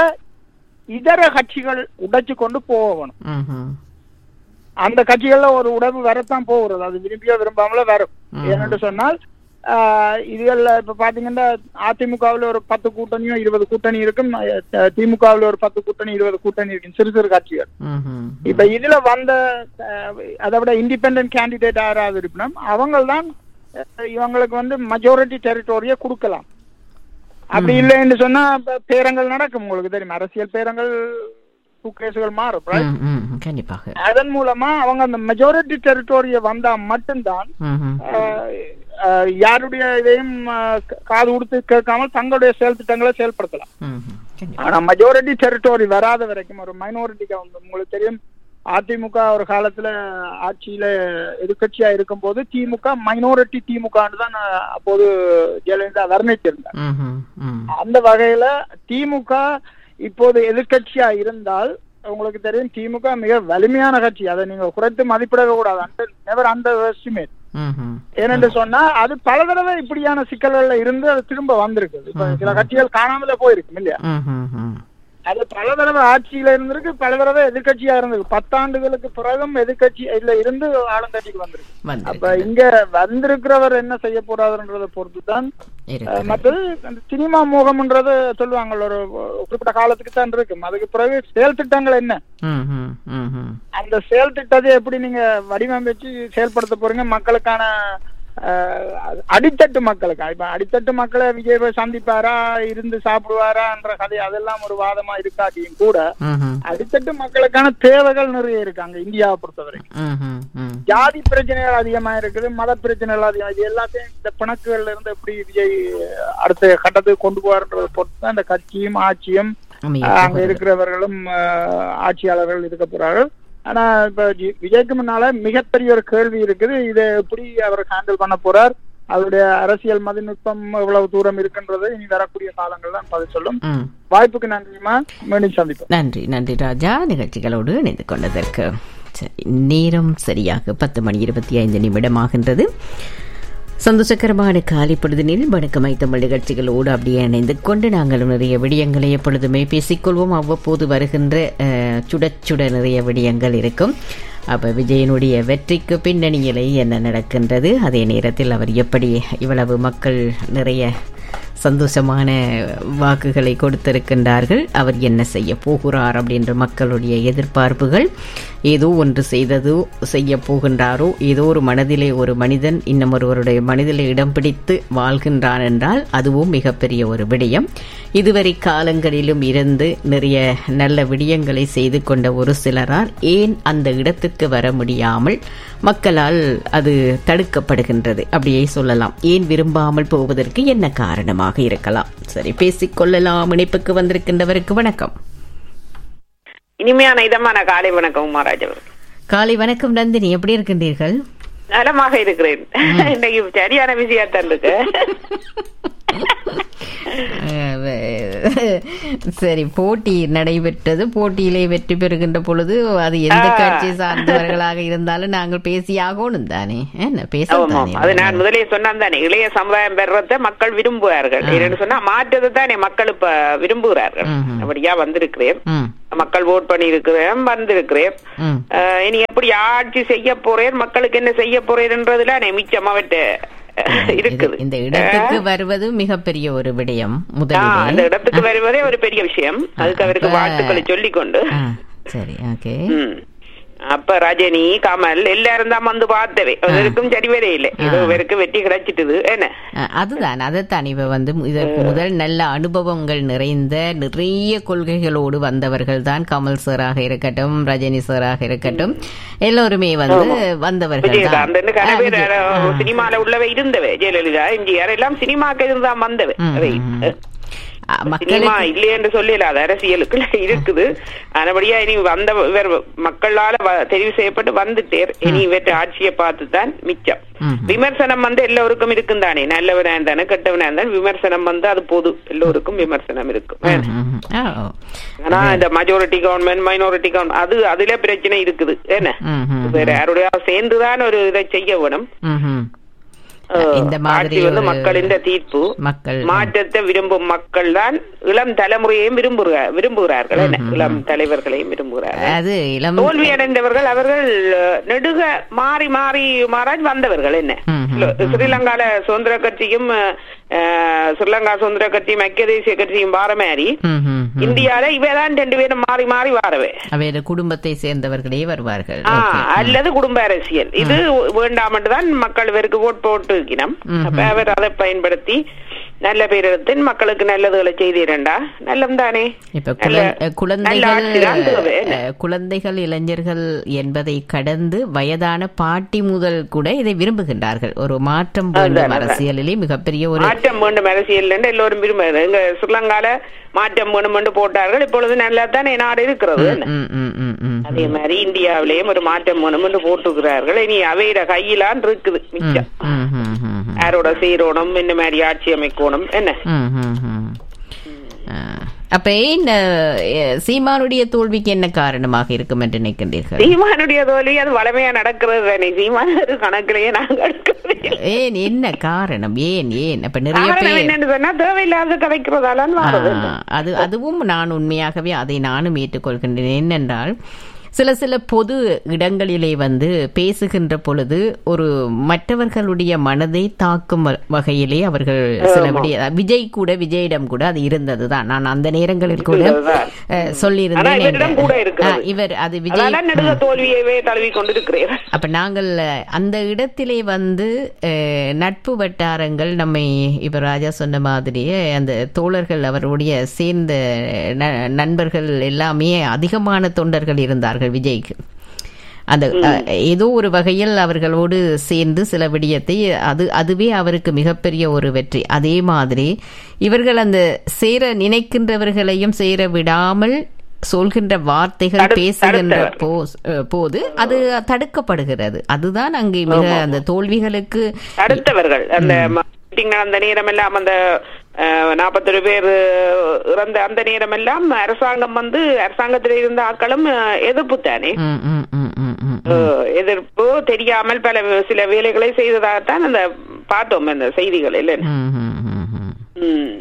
இதர கட்சிகள் உடைச்சு கொண்டு போகணும் ம் ம் அந்த கட்சிகள்ல ஒரு உடம்பு வரத்தான் போகிறது அது விரும்பியோ விரும்பாமலோ வரும் ஏன்னு சொன்னால் ஆஹ் இதுகள்ல இப்ப பாத்தீங்கன்னா அதிமுகவுல ஒரு பத்து கூட்டணியும் இருபது கூட்டணி இருக்கும் அஹ் திமுகவுல ஒரு பத்து கூட்டணி இருபது கூட்டணி இருக்கும் சிறு சிறு கட்சிகள் ம் ம் இப்ப இதுல வந்த அஹ், அதை விட இண்டிபெண்டன்ட் கேண்டிடேட் யாராவது இருக்கணும் அவங்க தான் இவங்களுக்கு வந்து மெஜாரிட்டி டெரிட்டோரியை கொடுக்கலாம் அப்படி இல்லைன்னு சொன்னா இப்ப பேரங்கள் நடக்கும் உங்களுக்கு தெரியும் அரசியல் பேரங்கள் கேஸுகள் மாறும் right? ம், ம், கண்டிப்பாக அதன் மூலமா அவங்க அந்த மெஜாரிட்டி டெரிட்டோரிய வந்தா மட்டும்தான் ம், ம். ஆஹ், ஆஹ், யாருடைய இதையும் ஆஹ், காது கொடுத்து கேட்காமல் தங்களுடைய செயல் திட்டங்களை செயல்படுத்தலாம் ம், ம். கண்டிப்பா. ஆனா மெஜாரிட்டி டெரிட்டோரி வராத வரைக்கும் ஒரு மைனாரிட்டி கவர்மெண்ட் உங்களுக்கு தெரியும் அதிமுக ஒரு காலத்துல ஆட்சியில எதிர்கட்சியா இருக்கும்போது திமுக மைனாரிட்டி திமுகன்னு தான் ஆஹ், அப்போது ஜெயலலிதா வர்ணிச்சிருந்தார் ம், ம், ம். அந்த வகையில திமுக இப்போது எதிர்க்கட்சியா இருந்தால் உங்களுக்கு தெரியும் திமுக மிக வலிமையான கட்சி அதை நீங்க குறைத்து மதிப்பிடவே கூடாது அந்த நெவர் அந்த எஸ்டிமேட் ம், ம். ஏனென்று சொன்னா அது பல தடவை இப்படியான சிக்கல்கள்ல இருந்து அது திரும்ப வந்திருக்கு இப்ப சில கட்சிகள் காணாமலே போயிருக்கும் இல்லையா ம், ம், ம். அது பல தடவை ஆட்சியில இருந்திருக்கு பல தடவை எதிர்க்கட்சியா இருந்திருக்கு பத்தாண்டுகளுக்கு பிறகும் எதிர்க்கட்சி இதுல இருந்து ஆளுங்கட்சிக்கு வந்திருக்கு அப்ப வந்திருக்கு. இங்க வந்திருக்கிறவர் என்ன செய்ய போறாருன்றதை பொறுத்து தான் இருக்கிறது. மற்றது அந்த சினிமா மோகம்ன்றது சொல்லுவாங்க ஒரு குறிப்பிட்ட காலத்துக்கு தான் இருக்கும் அதுக்கு பிறகு செயல் திட்டங்கள் என்ன ம், ம், ம், ம். அந்த செயல் திட்டத்தை எப்படி நீங்க வடிவமைச்சு செயல்படுத்த போறீங்க மக்களுக்கான அஹ், அடித்தட்டு மக்களுக்கு இப்ப அடித்தட்டு மக்களை விஜய் போய் சந்திப்பாரா இருந்து சாப்பிடுவாரான்ற கதை அதெல்லாம் ஒரு வாதமா இருக்காட்டியும் கூட ம், ம். அடித்தட்டு மக்களுக்கான தேவைகள் நிறைய இருக்கு அங்க இந்தியாவை பொறுத்தவரைக்கும் ம், ம், ம். ஜாதி பிரச்சனைகள் அதிகமா இருக்குது மத பிரச்சனைகள் அதிகம் இது எல்லாத்தையும் இந்த பிணக்குகள்ல இருந்து எப்படி விஜய் அடுத்த கட்டத்துக்கு கொண்டு போவார்ன்றதை பொறுத்து தான் இந்த கட்சியும் ஆட்சியும் அமைய அஹ், அங்க போகிறது. இருக்கிறவர்களும் அஹ், ஆட்சியாளர்கள் இருக்க போறார்கள் ஆனா இப்ப ஜி- விஜய்க்கு முன்னால மிகப்பெரிய ஒரு கேள்வி இருக்குது இதை எப்படி அவர் ஹேண்டில் பண்ண போறார் அவருடைய அரசியல் மதிநுட்பம் எவ்வளவு தூரம் இருக்குன்றது இனி வரக்கூடிய காலங்கள் தான் பதில் சொல்லும் ம். வாய்ப்புக்கு நன்றிமா மீண்டும் சந்திப்போம் நன்றி நன்றி ராஜா நிகழ்ச்சிகளோடு இணைந்து கொண்டதற்கு சரி நேரம் சரியாக பத்து மணி இருபத்தி ஐந்து நிமிடமாகின்றது சந்தோஷகரமான காலை பொழுதினில் வணக்கமை தமிழ் நிகழ்ச்சிகளோடு அப்படியே இணைந்து கொண்டு நாங்களும் நிறைய விடயங்களை எப்பொழுதுமே பேசிக்கொள்வோம் அவ்வப்போது வருகின்ற அஹ், சுட சுட நிறைய விடயங்கள் இருக்கும் அப்ப விஜயனுடைய வெற்றிக்கு பின்னணியிலே என்ன நடக்கின்றது அதே நேரத்தில் அவர் எப்படி இவ்வளவு மக்கள் நிறைய சந்தோஷமான வாக்குகளை கொடுத்திருக்கின்றார்கள் அவர் என்ன செய்ய போகிறார் அப்படின்ற மக்களுடைய எதிர்பார்ப்புகள் ஏதோ ஒன்று செய்ததோ செய்ய போகின்றாரோ ஏதோ ஒரு மனதிலே ஒரு மனிதன் இன்னும் ஒருவருடைய மனதிலே இடம் பிடித்து வாழ்கின்றான் என்றால் அதுவும் மிகப்பெரிய ஒரு விடயம் இதுவரை காலங்களிலும் இருந்து நிறைய நல்ல விடயங்களை செய்து கொண்ட ஒரு சிலரால் ஏன் அந்த இடத்துக்கு வர முடியாமல் மக்களால் அது தடுக்கப்படுகின்றது அப்படியே சொல்லலாம் ஏன் விரும்பாமல் போவதற்கு என்ன காரணமாக இருக்கலாம் சரி பேசிக்கொள்ளலாம் இணைப்புக்கு வந்திருக்கின்றவருக்கு வணக்கம் இனிமையான இதமான காலை வணக்கம் உமாராஜ் அவர்கள் காலை வணக்கம் நந்தினி எப்படி இருக்கின்றீர்கள் நலமாக இருக்கிறேன் இன்னைக்கு சரியான விஷயத்தான் இருக்கு அஹ் வே- சரி போட்டி நடைபெற்றது போட்டியிலே வெற்றி பெறுகின்ற பொழுது அது எந்த கட்சி சார்ந்தவர்களாக இருந்தாலும் நாங்கள் பேசியாகணும் தானே என்ன பேச ஆமாம் அது நான் முதலே சொன்னேன் தானே இளைய சமுதாயம் பெறத்தை மக்கள் விரும்புவார்கள் என்னன்னு சொன்னா மாற்றத்தை தானே மக்கள் இப்ப விரும்புகிறார்கள் ம்ஹும். அப்படியா வந்திருக்கிறேன் ம் மக்கள் ஓட் பண்ணி இருக்கிறேன் வந்திருக்கிறேன் ம் அஹ், இனி எப்படி ஆட்சி செய்ய போறேன் மக்களுக்கு என்ன செய்ய போறேன்றதுல மிச்சம் அவட்ட இருக்குது இந்த இடத்துக்கு வருவது மிகப்பெரிய ஒரு விடயம் ஆ, அந்த முதலிலே இடத்துக்கு வருவதே ஒரு பெரிய விஷயம் அதுக்கு அவருக்கு அப்ப- வாழ்த்துக்களை சொல்லிக் கொண்டு ஆ, சரி ஓகே ம். அப்ப ரஜினி கமல் எல்லாரும் தான் வந்து பார்த்தவே அவருக்கும் சரி வரே இல்லை ஏதோ இவருக்கு வெற்றி கிடைச்சிட்டுது என்ன அ, அதுதான் அதைத்தான் இப்ப வந்து இதற்கு முதல் நல்ல அனுபவங்கள் நிறைந்த நிறைய கொள்கைகளோடு வந்தவர்கள் தான் கமல் சாராக இருக்கட்டும் ரஜினி சாராக இருக்கட்டும் எல்லோருமே வந்து வந்தவர்கள் தான் விஜயகாந்த் ஆ, கனவே விஜய். ஆ. சினிமால உள்ளவே இருந்தவே ஜெயலலிதா எம்ஜிஆர் எல்லாம் சினிமாக்கு இருந்தா வந்தவே ம், அவை. ம், ம். ஆ, சினிமா மக்களுக்கு இல்லையே என்று சொல்லல அது அரசியலுக்குள்ள இருக்குது ஆனபடியா இனி வந்த இவர் மக்களால வ- தெரிவு செய்யப்பட்டு வந்துட்டேர் இனி இவற்றை ஆட்சியை பார்த்து தான் மிச்சம் ம். விமர்சனம் வந்து எல்லோருக்கும் இருக்கும் தானே நல்லவனா இருந்தானே கெட்டவனா இருந்தாலும் விமர்சனம் வந்து அது பொது எல்லோருக்கும் விமர்சனம் இருக்கும் ம், ம், ம். ஆ, ஓ. ஆனா இந்த மெஜாரிட்டி கவர்மெண்ட் மைனாரிட்டி கவர்மெண்ட் அது அதுல பிரச்சனை இருக்குது என்ன ம், ம், வேற யாருடைய சேர்ந்துதான் ஒரு இதை செய்ய வேணும் ம், ம். அஹ், இந்த மாதிரி ஆட்சி வந்து ஒரு மக்களின் தீர்ப்பு மக்கள் மாற்றத்தை விரும்பும் மக்கள் தான் இளம் தலைமுறையையும் விரும்புகிறார் விரும்புகிறார்கள் என்ன இளம் தலைவர்களையும் விரும்புகிறார்கள் அது இளம் தோல்வி அடைந்தவர்கள் அவர்கள் அஹ், நெடுக மாறி மாறி மாறாஜ் வந்தவர்கள் என்ன ம், ம், இல்ல, ஸ்ரீலங்கால சுதந்திர கட்சியும் அஹ், ஸ்ரீலங்கா சுதந்திர கட்சியும் ஐக்கிய தேசிய கட்சியும் வார மாதிரி ம், ம், ம். இந்தியால இவைதான் ரெண்டு பேரும் மாறி மாறி வாரவே வேறு குடும்பத்தை சேர்ந்தவர்களே வருவார்கள் ஆ, ஓகே. அல்லது குடும்ப அரசியல் இது வேண்டாம் தான் மக்கள் இவருக்கு ஓட் போட்டு வைக்கணும் ம்ஹும். அப்ப அவர் அதை பயன்படுத்தி நல்ல பேர் எடுத்து மக்களுக்கு நல்லதுகளை செய்தீரண்டா நல்லம் தானே இப்ப நல்ல- குழந்- நல்ல குழந்தைகள் ஆட்சிதான் தேவை, என்ன? அஹ், குழந்தைகள் இளைஞர்கள் என்பதை கடந்து வயதான பாட்டி முதல் கூட இதை விரும்புகின்றார்கள் ஒரு மாற்றம் வேண்டும் அதான், அதான். அரசியலிலே மிகப்பெரிய ஒரு மாற்றம் வேண்டும் அரசியல் எல்லோரும் விரும்புகிறது எங்க ஸ்ரீலங்கால மாற்றம் வேணும் என்று போட்டார்கள் இப்பொழுது நல்லா தானே நாடு இருக்கிறது என்ன? ம், ம், ம், ம். அதே மாதிரி இந்தியாவிலேயும் ஒரு மாற்றம் வேணும் என்று போட்டுக்கிறார்கள் இனி அவையிட கையிலான் இருக்குது மிச்சம் ம், ம், ம், ம். யாரோட சீரோணும் இந்த மாதிரி ஆட்சி அமைக்கணும் என்ன ம், ம், ம். அஹ், அப்ப இந்த அஹ், சீமானுடைய தோல்விக்கு என்ன காரணமாக இருக்கும் என்று நினைக்கின்றீர்கள் சீமானுடைய தோல்வி அது வளமையா நடக்கிறது தானே சீமான ஒரு கணக்கிலேயே நாங்க எடுக்கிறது இல்லை. ஏன் என்ன காரணம் ஏன் ஏன் அப்ப நிறைய காரணம் பேர் என்னன்னு சொன்னா தேவையில்லாத கதைக்கிறதாலான்னு வாரது ஆ, அது அதுவும் நான் உண்மையாகவே அதை நானும் ஏற்றுக்கொள்கின்றேன் என்னென்றால் சில சில பொது இடங்களிலே வந்து பேசுகின்ற பொழுது ஒரு மற்றவர்களுடைய மனதை தாக்கும் வ- வகையிலே அவர்கள் சில விடிய விஜய் கூட விஜயிடம் கூட அது இருந்ததுதான் நான் அந்த நேரங்களில் கூட இருந்ததுதான். அஹ், ஆனா சொல்லியிருந்தேன் இவரிடம் கூட என்று. இருக்கிறது. ஆ, இவர் அது விஜய் அதால நெடுக தோல்வியவே தழுவி கொண்டிருக்கிறேன் அப்ப நாங்கள் அஹ், அந்த இடத்திலே வந்து அஹ், நட்பு வட்டாரங்கள் நம்மை இப்ப ராஜா சொன்ன மாதிரியே அந்த தோழர்கள் அவருடைய சேர்ந்த ந- நண்பர்கள் எல்லாமே அதிகமான தொண்டர்கள் இருந்தார்கள் விஜய்க்கு அந்த அஹ், ஏதோ ஒரு வகையில் அவர்களோடு சேர்ந்து சில விடயத்தை அது அதுவே அவருக்கு மிகப்பெரிய ஒரு வெற்றி அதே மாதிரி இவர்கள் அந்த சேர நினைக்கின்றவர்களையும் சேர விடாமல் சொல்கின்ற வார்த்தைகள் தடு- பேசுகின்ற தடுத்தவர். போ- அஹ் போது அது தடுக்கப்படுகிறது அதுதான் அங்கே மிக அந்த தோல்விகளுக்கு அடுத்தவர்கள் அந்த மீட்டிங் நடந்த நேரம் எல்லாம் அந்த நாற்பத்தொரு பேர் இறந்த அந்த நேரம் எல்லாம் அரசாங்கம் வந்து அரசாங்கத்தில் இருந்த ஆக்களும் அஹ், எதிர்ப்பு தானே ம், ம், ம், ம், ம். அஹ், எதிர்ப்பு தெரியாமல் பல சில வேலைகளை செய்ததாகத்தான் அந்த பார்த்தோம் அந்த செய்திகள் இல்லை ம், ம், ம், ம். ம்.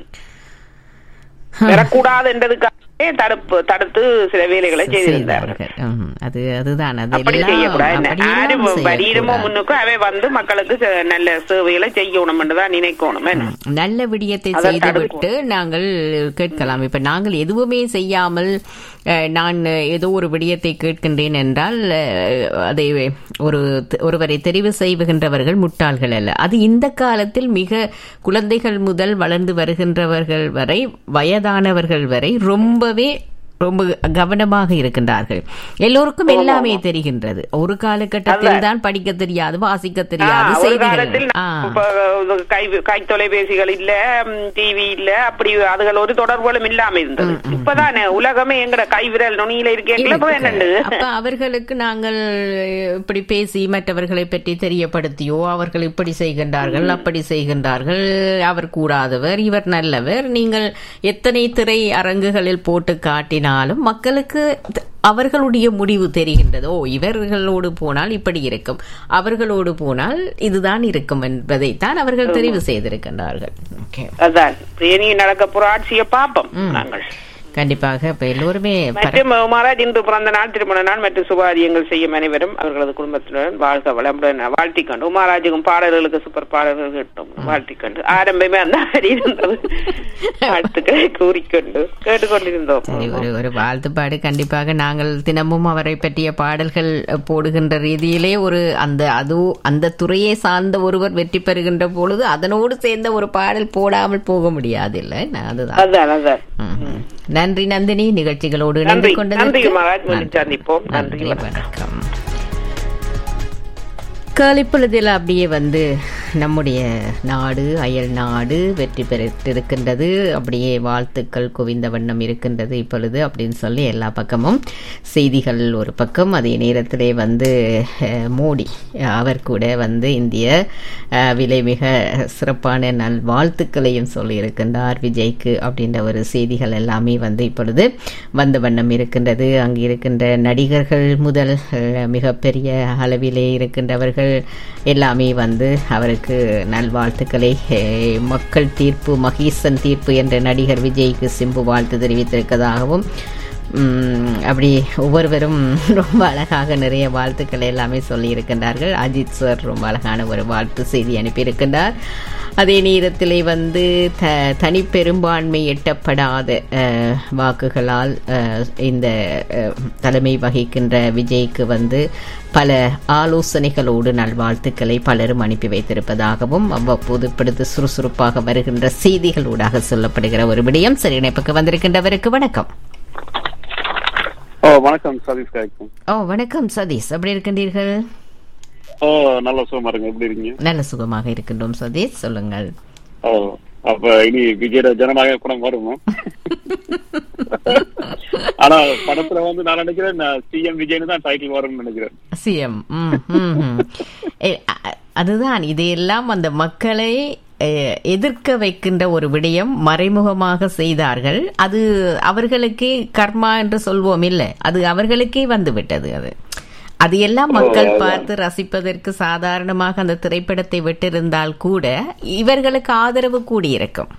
பெறக்கூடாது என்றதுக்காகவே தடுப்பு தடுத்து சில வேலைகளை செய்திருந்தார்கள் செய்தார்கள். ம், அது அதுதான் அது அப்படி எல்லாம் செய்யக்கூடாது என்ன? அப்படியெல்லாம் யாரும் வரியிடமோ செய்யக்கூடாது. முன்னுக்கு அவை வந்து மக்களுக்கு ச- நல்ல சேவைகளை செய்யணும் தான் நினைக்கணும் என்ன? நல்ல விடயத்தை அதை செய்துவிட்டு நாங்கள் கேட்கலாம் இப்ப நாங்கள் எதுவுமே செய்யாமல் அஹ், நான் ஏதோ ஒரு விடயத்தை கேட்கின்றேன் என்றால் அஹ், அதை ஒரு ஒருவரை தெரிவு செய்கின்றவர்கள் முட்டாள்கள் அல்ல அது இந்த காலத்தில் மிக குழந்தைகள் முதல் வளர்ந்து வருகின்றவர்கள் வரை வயதானவர்கள் வரை ரொம்பவே ரொம்ப கவனமாக இருக்கின்றார்கள் எல்லோருக்கும் எல்லாமே தெரிகின்றது ஒரு காலகட்டத்தில் தான் படிக்க தெரியாது வாசிக்க ஆ, தெரியாது ஒரு காலத்தில் செய்திகள் ஆ. இப்ப, இது கை கை தொலைபேசிகள் இல்ல டிவி இல்ல அப்படி அதுகள் ஒரு தொடர்புகளும் இல்லாம இருந்தது இப்பதானே உலகமே எங்கட கை விரல் நுனியில இருக்கேங்களா இப்ப என்னண்டு அப்ப அவர்களுக்கு நாங்கள் இப்படி பேசி மற்றவர்களை பற்றி தெரியப்படுத்தியோ அவர்கள் இப்படி செய்கின்றார்கள் அப்படி செய்கின்றார்கள் அவர் கூடாதவர் இவர் நல்லவர் நீங்கள் எத்தனை திரை அரங்குகளில் போட்டு காட்டினாலும் மக்களுக்கு த- அவர்களுடைய முடிவு தெரிகின்றது ஓ இவர்களோடு போனால் இப்படி இருக்கும் அவர்களோடு போனால் இதுதான் இருக்கும் என்பதைத்தான் அவர்கள் தெரிவு செய்திருக்கின்றார்கள் ஓகே அதான் இனி நடக்க போற ஆட்சியை பாப்போம் நாங்கள் கண்டிப்பாக இப்ப எல்லோருமே பர- மற்றும் மகாராஜ் இன்று பிறந்த நாள் திருமண நாள் மற்றும் சுபாரியங்கள் செய்யும் அனைவரும் அவர்களது குடும்பத்தினருடன் வாழ்க வளமுடன் வாழ்த்திக்கொண்டு உமாராஜுக்கும் பாடல்களுக்கு சூப்பர் பாடல்கள் கிட்டும் வாழ்த்திக்கொண்டு ஆரம்பமே அந்த மாதிரி இருந்தது வாழ்த்துக்களை கூறிக்கொண்டு கேட்டுக்கொண்டிருந்தோம் சரி ஒரு ஒரு வாழ்த்துப்பாடு கண்டிப்பாக நாங்கள் தினமும் அவரை பற்றிய பாடல்கள் போடுகின்ற ரீதியிலே ஒரு அந்த அது அந்த துறையை சார்ந்த ஒருவர் வெற்றி பெறுகின்ற பொழுது அதனோடு சேர்ந்த ஒரு பாடல் போடாமல் போக முடியாது இல்லை அதுதான் அதான் அதான் ம்ஹும். நன்றி நந்தினி நிகழ்ச்சிகளோடு நன்றி இணைந்து கொண்டதற்கு நன்றி மகாராஜ் மீண்டும் சந்திப்போம் நன்றி நன்றி வணக்கம். வணக்கம் காலிப்பொழுதில் அப்படியே வந்து நம்முடைய நாடு அயல் நாடு வெற்றி பெற்றிருக்கின்றது அப்படியே வாழ்த்துக்கள் குவிந்த வண்ணம் இருக்கின்றது இப்பொழுது அப்படின்னு சொல்லி எல்லா பக்கமும் செய்திகள் ஒரு பக்கம் அதே நேரத்திலே வந்து அஹ், மோடி அவர் கூட வந்து இந்திய அஹ், விலை மிக சிறப்பான நல் வாழ்த்துக்களையும் சொல்லியிருக்கின்றார் விஜய்க்கு அப்படின்ற ஒரு செய்திகள் எல்லாமே வந்து இப்பொழுது வந்த வண்ணம் இருக்கின்றது அங்கு இருக்கின்ற நடிகர்கள் முதல் அஹ், மிகப்பெரிய அளவிலே இருக்கின்றவர்கள் எல்லாமே வந்து அவருக்கு நல்வாழ்த்துக்களை அஹ், மக்கள் தீர்ப்பு மகேசன் தீர்ப்பு என்ற நடிகர் விஜய்க்கு சிம்பு வாழ்த்து தெரிவித்திருக்கதாகவும் உம், அப்படி ஒவ்வொருவரும் ரொம்ப அழகாக நிறைய வாழ்த்துக்களை எல்லாமே சொல்லியிருக்கின்றார்கள் அஜித் சார் ரொம்ப அழகான ஒரு வாழ்த்து செய்தி அனுப்பியிருக்கின்றார் அதே நேரத்திலே வந்து த தனி பெரும்பான்மை எட்டப்படாத அஹ், வாக்குகளால் அஹ், இந்த அஹ், தலைமை வகிக்கின்ற விஜய்க்கு வந்து பல ஆலோசனைகளோடு நல்வாழ்த்துக்களை பலரும் அனுப்பி வைத்திருப்பதாகவும் அவ்வப்போது பிடித்து சுறுசுறுப்பாக வருகின்ற செய்திகளூடாக சொல்லப்படுகிற ஒரு விடயம் சரி இணைப்புக்கு வந்திருக்கின்றவருக்கு வணக்கம் ஓ வணக்கம் சதீஷ் காய்க்கும் ஓ வணக்கம் சதீஷ் எப்படி இருக்கின்றீர்கள் ஓ நல்ல சுகமா இருங்க எப்படி இருக்கீங்க நல்ல சுகமாக இருக்கின்றோம் சதீஷ் சொல்லுங்கள் ஓ அப்ப இனி விஜயோட ஜனநாயக படம் வருமா ஆனா படத்துல வந்து நான் நினைக்கிறேன் சிஎம் விஜய்னு தான் டைட்டில் வரும்னு நினைக்கிறேன் சிஎம் அதுதான் இதையெல்லாம் அந்த மக்களை அஹ், எதிர்க்க வைக்கின்ற ஒரு விடயம் மறைமுகமாக செய்தார்கள் அது அவர்களுக்கே கர்மா என்று சொல்வோம் இல்லை அது அவர்களுக்கே வந்து விட்டது அது அது எல்லாம் மக்கள் பார்த்து ரசிப்பதற்கு சாதாரணமாக அந்த திரைப்படத்தை விட்டிருந்தால் கூட இவர்களுக்கு ஆதரவு கூடியிருக்கும்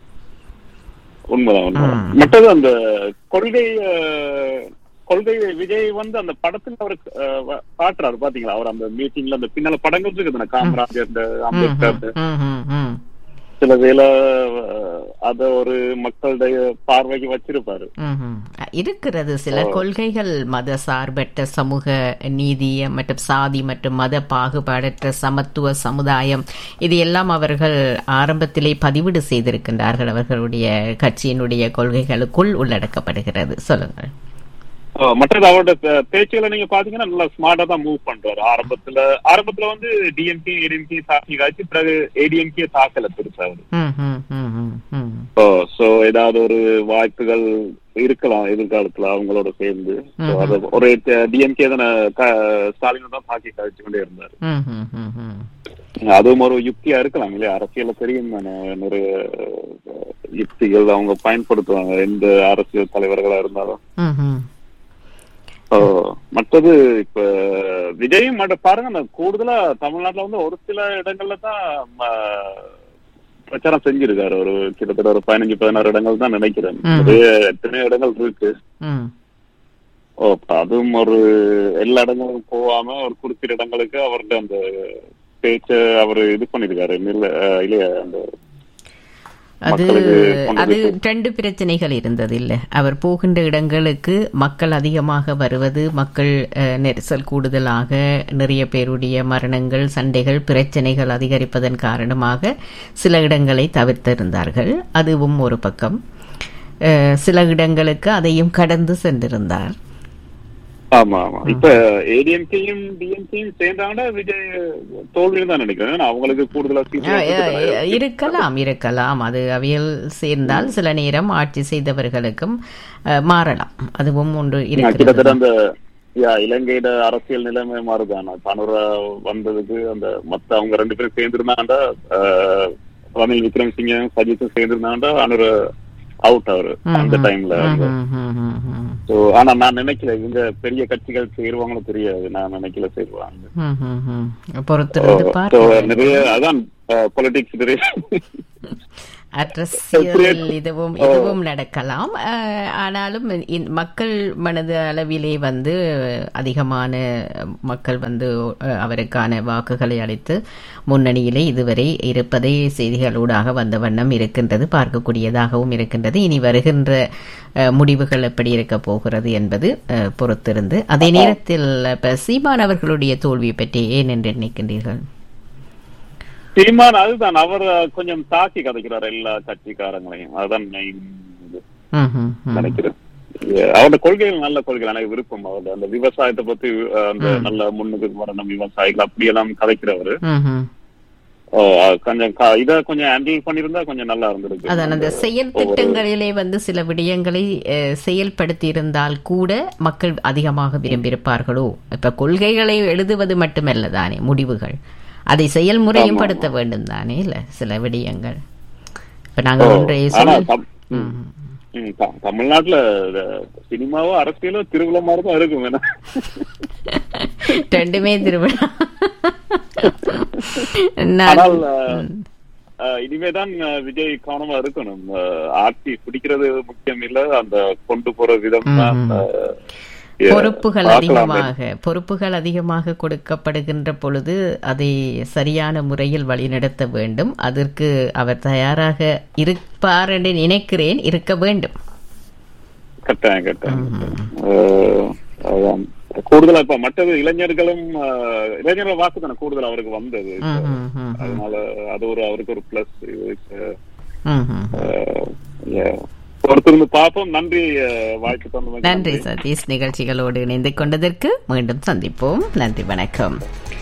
உண்மைதான் உண்மைதான் மற்றது அந்த கொள்கை அஹ், கொள்கை விஜய் வந்து அந்த படத்துல அவர் அஹ், வ- காட்டுறாரு பாத்தீங்களா அவர் அந்த மீட்டிங்ல அந்த பின்னால படங்கள் இருக்குது காமராஜர் இந்த அம்பேத்கர் ம், ம், ம். சில வேளை அஹ், அத ஒரு மக்களுடைய பார்வைக்கு வச்சிருப்பாரு ம்ஹும். இருக்கிறது சில கொள்கைகள் மத சார்பற்ற சமூக நீதி மற்றும் சாதி மற்றும் மத பாகுபாடற்ற சமத்துவ சமுதாயம் இது எல்லாம் அவர்கள் ஆரம்பத்திலே பதிவிடு செய்திருக்கின்றார்கள் அவர்களுடைய கட்சியினுடைய கொள்கைகளுக்குள் உள்ளடக்கப்படுகிறது சொல்லுங்கள் அஹ் மற்றது அவரோட பே- பேச்சுகளை நீங்க பாத்தீங்கன்னா நல்லா ஸ்மார்ட்டா தான் மூவ் பண்றாரு ஆரம்பத்துல ஆரம்பத்துல வந்து டிஎம்கே ஏடிஎம்கே தாக்கி காய்ச்சி பிறகு ஏடிஎம்கே தாக்கல பெருசா அவரு ம், ம், ம், ம், ம். சோ ஏதாவது ஒரு வாய்ப்புகள் இருக்கலாம் எதிர்காலத்துல அவங்களோட சேர்ந்து So, அது ஒரு டிஎம்கே தானே ஸ்டாலின் தான் தாக்கி காய்ச்சி கொண்டே இருந்தாரு ம், ம், ம், ம். அதுவும் ஒரு யுக்தியா இருக்கலாம் இல்லையா அரசியல தெரியும் தானே நிறைய அஹ், யுக்திகள் அவங்க பயன்படுத்துவாங்க எந்த அரசியல் தலைவர்களா இருந்தாலும் ம், ம். ஓ, மற்றது இப்ப விஜயும் மற்ற பாருங்க நான் கூடுதலா தமிழ்நாட்டுல வந்து ஒரு சில இடங்கள்ல தான் ம, பிரச்சாரம் செஞ்சிருக்காரு ஒரு கிட்டத்தட்ட ஒரு பதினஞ்சு பதினாறு இடங்கள் தான் நினைக்கிறேன் ம். நிறைய எத்தனையோ இடங்கள் இருக்கு ம். ஓ அப்ப அதுவும் ஒரு எல்லா இடங்களும் போகாம ஒரு குறிப்பிட்ட இடங்களுக்கு அவர்கிட்ட அந்த பேச்ச அவர் இது பண்ணிருக்காரு இல்ல இல்லையா அந்த அது மக்களுக்கு கொண்டு அது போய் ரெண்டு பிரச்சனைகள் இருந்தது இல்ல அவர் போகின்ற இடங்களுக்கு மக்கள் அதிகமாக வருவது மக்கள் அஹ், நெரிசல் கூடுதலாக நிறைய பேருடைய மரணங்கள் சண்டைகள் பிரச்சனைகள் அதிகரிப்பதன் காரணமாக சில இடங்களை தவிர்த்திருந்தார்கள் அதுவும் ஒரு பக்கம் அஹ், சில இடங்களுக்கு அதையும் கடந்து சென்றிருந்தார் ஆமா ஆமா இப்ப ஏடிஎம்கேயும் டிஎம்கேயும் சேர்ந்தாங்கன்னா விஜய் தோல்வின்னு தான் நினைக்கிறேன் ஏன்னா அவங்களுக்கு கூடுதலா seat அஹ், எல்லாம் அஹ், கொடுக்கறாங்க. இருக்கலாம் இருக்கலாம் அது அவியல் சேர்ந்தால் சில நேரம் ஆட்சி செய்தவர்களுக்கும் அஹ், மாறலாம் அதுவும் ஒன்று நான் இருக்கிறது கிட்டத்தட்ட அந்த யா, இலங்கையோட அரசியல் நிலைமை மாறுதான் தனுர வந்ததுக்கு அந்த மத்த அவங்க ரெண்டு பேரும் சேர்ந்திருந்தாண்டா ஆஹ், ரணில் விக்ரமசிங்க சஜித்தும் சேர்ந்திருந்தாண்டா அனுர அவுட் அவரு அந்த டைம்ல ம், ம், ம், ம். சோ ஆனா நான் நினைக்கல இந்த பெரிய கட்சிகள் சேருவாங்களும் தெரியாது நான் நினைக்கல சேருவாங்க ம், ம், ம். பொறுத்திருந்து So, பார்க்க நிறைய அதான் பொலிட்டிக்ஸ் நிறைய அரசியல் இதுவும் இதுவும் நடக்கலாம் அஹ், ஆனாலும் இந்த மக்கள் மனது அளவிலே வந்து அதிகமான மக்கள் வந்து அஹ், அவருக்கான வாக்குகளை அளித்து முன்னணியிலே இதுவரை இருப்பதை செய்திகளூடாக வந்த வண்ணம் இருக்கின்றது பார்க்கக்கூடியதாகவும் இருக்கின்றது இனி வருகின்ற அஹ், முடிவுகள் எப்படி இருக்க போகிறது என்பது அஹ், பொறுத்திருந்து அதே நேரத்தில் இப்ப சீமான் அவர்களுடைய தோல்வியை பற்றி ஏன் என்று நினைக்கின்றீர்கள் சீமான் அதுதான் அவர் கொஞ்சம் தாக்கி கதைக்கிறார் எல்லா கட்சிக்காரங்களையும் அதுதான் main இது. ம், ம், ம். நினைக்கிறேன் அவரோட கொள்கைகள் நல்ல கொள்கைகள் எனக்கு விருப்பம் அவரோட அந்த விவசாயத்தை பத்தி அஹ், அந்த நல்ல முன்னுக்கு வரணும் விவசாயிகள் அப்படியெல்லாம் கதைக்கிறவரு ம், ம். ஓ, அஹ், கொஞ்சம் க- இத கொஞ்சம் ஹேண்டில் பண்ணிருந்தா கொஞ்சம் நல்லா இருந்திருக்கு அதான் அந்த செயல் திட்டங்களிலே வந்து சில விடயங்களை அஹ், செயல்படுத்தி இருந்தால் கூட மக்கள் அதிகமாக விரும்பியிருப்பார்களோ இப்ப கொள்கைகளை எழுதுவது மட்டுமல்ல தானே முடிவுகள் அதை செயல்முறையும் படுத்த வேண்டும் தானே இல்ல சில விடயங்கள் இப்ப நாங்க ஒன்றை ஆனா சொல் தம்- ம், ம், த- தமிழ்நாட்டுல அஹ், சினிமாவோ அரசியலோ திருவிழா மாதிரி தான் இருக்கும் வேணா ரெண்டுமே திருவிழா நான் ஆனால் அஹ், அஹ், இனிமேதான் அஹ், விஜய் கவனமா இருக்கணும் அஹ், ஆட்சி பிடிக்கிறது முக்கியம் இல்ல அந்த கொண்டு போற விதம் தான் அஹ், Yeah, பொறுப்புகள் பார்க்கலாம். அதிகமாக பொறுப்புகள் அதிகமாக கொடுக்கப்படுகின்ற பொழுது அதை சரியான முறையில் வழிநடத்த வேண்டும் அதற்கு அவர் தயாராக இருப்பார் என்று நினைக்கிறேன் இருக்க வேண்டும் கட்டாயம் கட்டாயம் அஹ், அதான். கூடுதலா இப்ப மற்றது இளைஞர்களும் அஹ், இளைஞர்கள் வாக்கு தானே கூடுதல் அவருக்கு வந்தது இப்ப. ம், ம், ம், அதனால அது ஒரு அவருக்கு ஒரு பிளஸ் ம், ம். பொறுத்திருந்து பார்ப்போம் நன்றி அஹ், வாய்ப்பு தந்தமைக்கு நன்றி சதீஷ் நிகழ்ச்சிகளோடு இணைந்து கொண்டதற்கு மீண்டும் சந்திப்போம் நன்றி வணக்கம்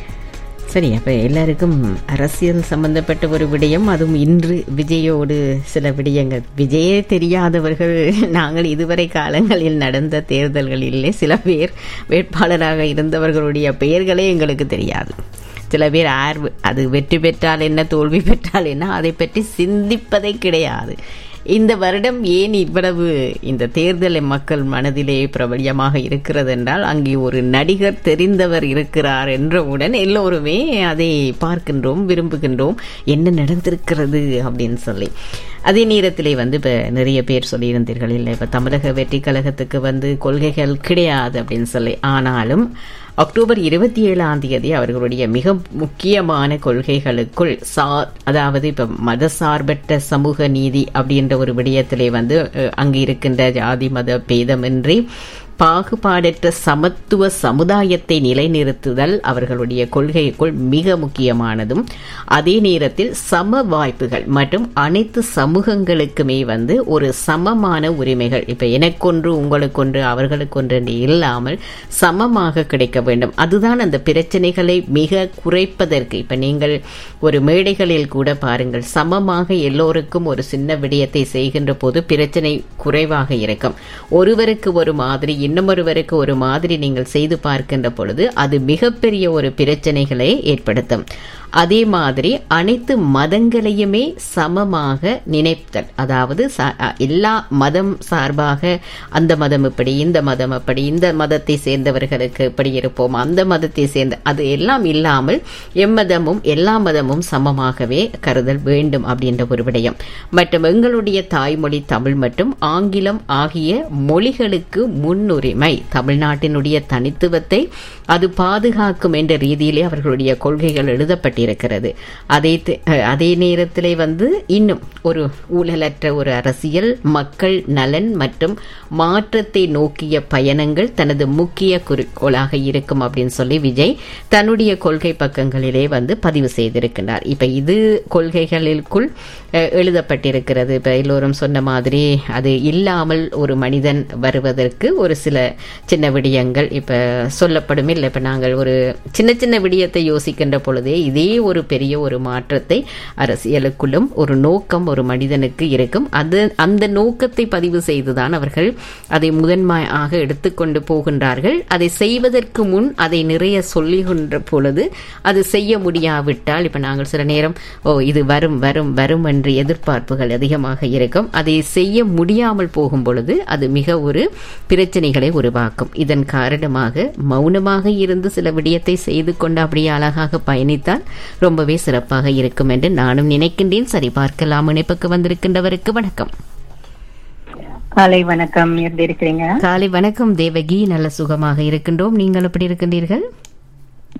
சரி அப்ப எல்லாருக்கும் அரசியல் சம்பந்தப்பட்ட ஒரு விடயம் அதுவும் இன்று விஜயோடு சில விடயங்கள் விஜயே தெரியாதவர்கள் நாங்கள் இதுவரை காலங்களில் நடந்த தேர்தல்களிலே சில பேர் வேட்பாளராக இருந்தவர்களுடைய பெயர்களே எங்களுக்கு தெரியாது சில பேர் ஆர் அது வெற்றி பெற்றால் என்ன தோல்வி பெற்றால் என்ன அதை பற்றி சிந்திப்பதே கிடையாது இந்த வருடம் ஏன் இவ்வளவு இந்த தேர்தல் மக்கள் மனதிலே பிரபலியமாக இருக்கிறது என்றால் அங்கே ஒரு நடிகர் தெரிந்தவர் இருக்கிறார் என்றவுடன் எல்லோருமே அதை பார்க்கின்றோம் விரும்புகின்றோம் என்ன நடந்திருக்கிறது அப்படின்னு சொல்லி அதே நேரத்திலே வந்து இப்போ நிறைய பேர் சொல்லியிருந்தீர்கள் இல்லை இப்போ தமிழக வெற்றி கழகத்துக்கு வந்து கொள்கைகள் கிடையாது அப்படின்னு சொல்லி ஆனாலும் அக்டோபர் இருபத்தி ஏழாம் தேதி அவர்களுடைய மிக முக்கியமான கொள்கைகளுக்குள் சா அதாவது இப்ப மதசார்பற்ற சமூக நீதி அப்படின்ற ஒரு விடயத்திலே வந்து அஹ், அங்கு இருக்கின்ற ஜாதி மத பேதமின்றி பாகுபாடற்ற சமத்துவ சமுதாயத்தை நிலைநிறுத்துதல் அவர்களுடைய கொள்கைக்குள் மிக முக்கியமானதும் அதே நேரத்தில் சம வாய்ப்புகள் மற்றும் அனைத்து சமூகங்களுக்குமே வந்து ஒரு சமமான உரிமைகள் இப்ப எனக்கொன்று உங்களுக்கொன்று அவர்களுக்கொன்று என்று இல்லாமல் சமமாக கிடைக்க வேண்டும் அதுதான் அந்த பிரச்சனைகளை மிக குறைப்பதற்கு இப்ப நீங்கள் ஒரு மேடைகளில் கூட பாருங்கள் சமமாக எல்லோருக்கும் ஒரு சின்ன விடயத்தை செய்கின்ற போது பிரச்சனை குறைவாக இருக்கும் ஒருவருக்கு ஒரு மாதிரி இன்னமொருவருக்கு ஒரு மாதிரி நீங்கள் செய்து பார்க்கின்ற பொழுது அது மிகப்பெரிய ஒரு பிரச்சனைகளை ஏற்படுத்தும் அதே மாதிரி அனைத்து மதங்களையுமே சமமாக நினைத்தல் அதாவது ச- அ, எல்லா மதம் சார்பாக அந்த மதம் இப்படி இந்த மதம் அப்படி இந்த மதத்தை சேர்ந்தவர்களுக்கு இப்படி இருப்போம் அந்த மதத்தை சேர்ந்த அது எல்லாம் இல்லாமல் எம்மதமும் எல்லா மதமும் சமமாகவே கருதல் வேண்டும் அப்படின்ற ஒரு விடயம் மற்றும் எங்களுடைய தாய்மொழி தமிழ் மற்றும் ஆங்கிலம் ஆகிய மொழிகளுக்கு முன்னுரிமை தமிழ்நாட்டினுடைய தனித்துவத்தை அது பாதுகாக்கும் என்ற ரீதியிலே அவர்களுடைய கொள்கைகள் எழுதப்பட்டிருக்கிறது அதே தி- அஹ், அதே நேரத்திலே வந்து இன்னும் ஒரு ஊழலற்ற ஒரு அரசியல் மக்கள் நலன் மற்றும் மாற்றத்தை நோக்கிய பயணங்கள் தனது முக்கிய குறிக்கோளாக இருக்கும் அப்படின்னு சொல்லி விஜய் தன்னுடைய கொள்கை பக்கங்களிலே வந்து பதிவு செய்திருக்கிறார் இப்ப இது கொள்கைகளுக்குள் அஹ், எழுதப்பட்டிருக்கிறது இப்ப எல்லோரும் சொன்ன மாதிரி அது இல்லாமல் ஒரு மனிதன் வருவதற்கு ஒரு சில சின்ன விடயங்கள் இப்ப சொல்லப்படும் இல்லை இப்ப நாங்கள் ஒரு சின்ன சின்ன விடயத்தை யோசிக்கின்ற பொழுதே இதே ஒரு பெரிய ஒரு மாற்றத்தை அரசியலுக்குள்ளும் ஒரு நோக்கம் ஒரு மனிதனுக்கு இருக்கும் அது அந்த நோக்கத்தை பதிவு செய்துதான் அவர்கள் அதை முதன்மையாக எடுத்துக்கொண்டு போகின்றார்கள் அதை செய்வதற்கு முன் அதை நிறைய சொல்லுகின்ற பொழுது அது செய்ய முடியாவிட்டால் இப்ப நாங்கள் சில நேரம் ஓ இது வரும் வரும் வரும் என்று எதிர்பார்ப்புகள் அதிகமாக இருக்கும் அதை செய்ய முடியாமல் போகும் பொழுது அது மிக ஒரு பிரச்சனைகளை உருவாக்கும் இதன் காரணமாக மௌனமாக இருந்து சில விடயத்தை செய்து கொண்டு அப்படியே அழகாக பயணித்தால் ரொம்பவே சிறப்பாக இருக்கும் என்று நானும் நினைக்கின்றேன் சரி பார்க்கலாம் இணைப்புக்கு வந்திருக்கின்றவருக்கு வணக்கம் காலை வணக்கம் எப்படி இருக்கிறீங்க காலை வணக்கம் தேவகி நல்ல சுகமாக இருக்கின்றோம் நீங்கள் எப்படி இருக்கின்றீர்கள்